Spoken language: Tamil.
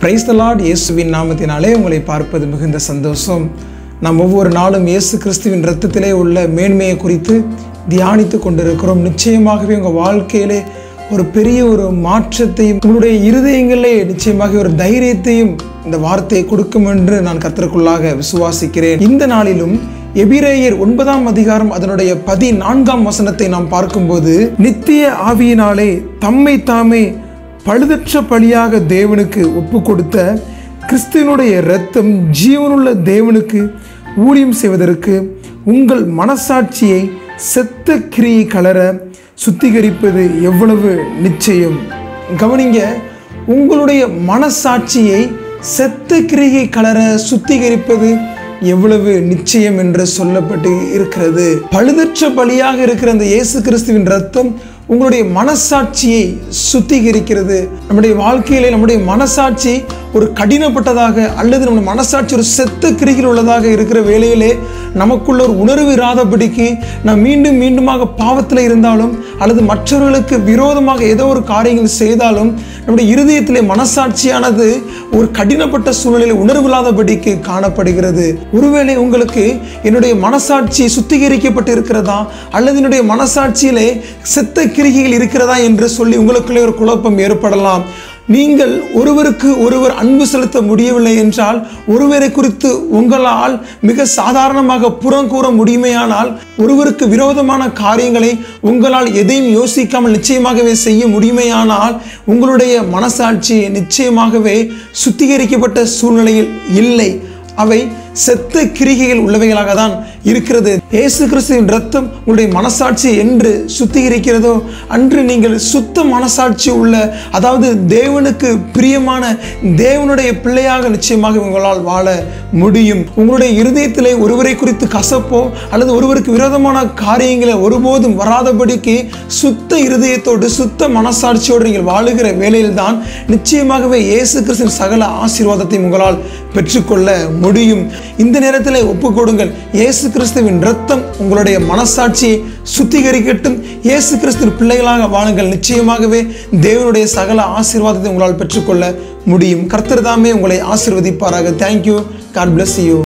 பிரைஸ் த லார்ட் இயேசுவின் நாமத்தினாலே உங்களை பார்ப்பது மிகுந்த சந்தோஷம் நாம் ஒவ்வொரு நாளும் இயேசு கிறிஸ்துவின் இரத்தத்திலே உள்ள மேன்மையை குறித்து தியானித்து கொண்டிருக்கிறோம் நிச்சயமாகவே உங்கள் வாழ்க்கையிலே ஒரு பெரிய ஒரு மாற்றத்தையும் உங்களுடைய இருதயங்களிலே நிச்சயமாக ஒரு தைரியத்தையும் இந்த வார்த்தையை கொடுக்கும் என்று நான் கத்தருக்குள்ளாக விசுவாசிக்கிறேன் இந்த நாளிலும் எபிரேயர் ஒன்பதாம் அதிகாரம் அதனுடைய பதினான்காம் வசனத்தை நாம் பார்க்கும்போது நித்திய ஆவியினாலே தம்மை தாமே பழுதற்ற பலியாக தேவனுக்கு ஒப்பு கொடுத்த கிறிஸ்துவனுடைய இரத்தம் ஜீவனுள்ள தேவனுக்கு ஊழியம் செய்வதற்கு உங்கள் மனசாட்சியை செத்த கிரியை கலர சுத்திகரிப்பது எவ்வளவு நிச்சயம் கவனிங்க உங்களுடைய மனசாட்சியை செத்த கிரியை கலர சுத்திகரிப்பது எவ்வளவு நிச்சயம் என்று சொல்லப்பட்டு இருக்கிறது பழுதற்ற பலியாக இருக்கிற அந்த இயேசு கிறிஸ்துவின் ரத்தம் உங்களுடைய மனசாட்சியை சுத்திகரிக்கிறது நம்முடைய வாழ்க்கையிலே நம்முடைய மனசாட்சி ஒரு கடினப்பட்டதாக அல்லது நம்முடைய மனசாட்சி ஒரு செத்த கிரிகள் உள்ளதாக இருக்கிற வேளையிலே நமக்குள்ள ஒரு உணர்வு இராதபடிக்கு நாம் மீண்டும் மீண்டுமாக பாவத்தில் இருந்தாலும் அல்லது மற்றவர்களுக்கு விரோதமாக ஏதோ ஒரு காரியங்கள் செய்தாலும் நம்முடைய இருதயத்திலே மனசாட்சியானது ஒரு கடினப்பட்ட சூழ்நிலையில் உணர்வு இல்லாதபடிக்கு காணப்படுகிறது ஒருவேளை உங்களுக்கு என்னுடைய மனசாட்சி சுத்திகரிக்கப்பட்டு இருக்கிறதா அல்லது என்னுடைய மனசாட்சியிலே செத்த கிரிகைகள் இருக்கிறதா என்று சொல்லி உங்களுக்குள்ளே ஒரு குழப்பம் ஏற்படலாம் நீங்கள் ஒருவருக்கு ஒருவர் அன்பு செலுத்த முடியவில்லை என்றால் ஒருவரை குறித்து உங்களால் மிக சாதாரணமாக புறங்கூற முடியுமேயானால் ஒருவருக்கு விரோதமான காரியங்களை உங்களால் எதையும் யோசிக்காமல் நிச்சயமாகவே செய்ய முடியுமேயானால் உங்களுடைய மனசாட்சி நிச்சயமாகவே சுத்திகரிக்கப்பட்ட சூழ்நிலையில் இல்லை அவை செத்த கிரிகைகள் உள்ளவைகளாக தான் இருக்கிறது இயேசு கிறிஸ்துவின் ரத்தம் உங்களுடைய மனசாட்சி என்று சுத்திகரிக்கிறதோ அன்று நீங்கள் சுத்த மனசாட்சி உள்ள அதாவது தேவனுக்கு பிரியமான தேவனுடைய பிள்ளையாக நிச்சயமாக உங்களால் வாழ முடியும் உங்களுடைய இருதயத்திலே ஒருவரை குறித்து கசப்போ அல்லது ஒருவருக்கு விரோதமான காரியங்களை ஒருபோதும் வராதபடிக்கு சுத்த இருதயத்தோடு சுத்த மனசாட்சியோடு நீங்கள் வாழுகிற வேளையில்தான் நிச்சயமாகவே இயேசு கிறிஸ்துவின் சகல ஆசீர்வாதத்தையும் உங்களால் பெற்றுக்கொள்ள முடியும் இந்த நேரத்தில் ஒப்பு கொடுங்கள் இயேசு கிறிஸ்துவின் ரத்தம் உங்களுடைய மனசாட்சியை சுத்திகரிக்கட்டும் இயேசு கிறிஸ்துவின் பிள்ளைகளாக வாழுங்கள் நிச்சயமாகவே தேவனுடைய சகல ஆசீர்வாதத்தை உங்களால் பெற்றுக்கொள்ள முடியும் கர்த்தர் தாமே உங்களை ஆசீர்வதிப்பாராக தேங்க்யூ காட் பிளஸ் யூ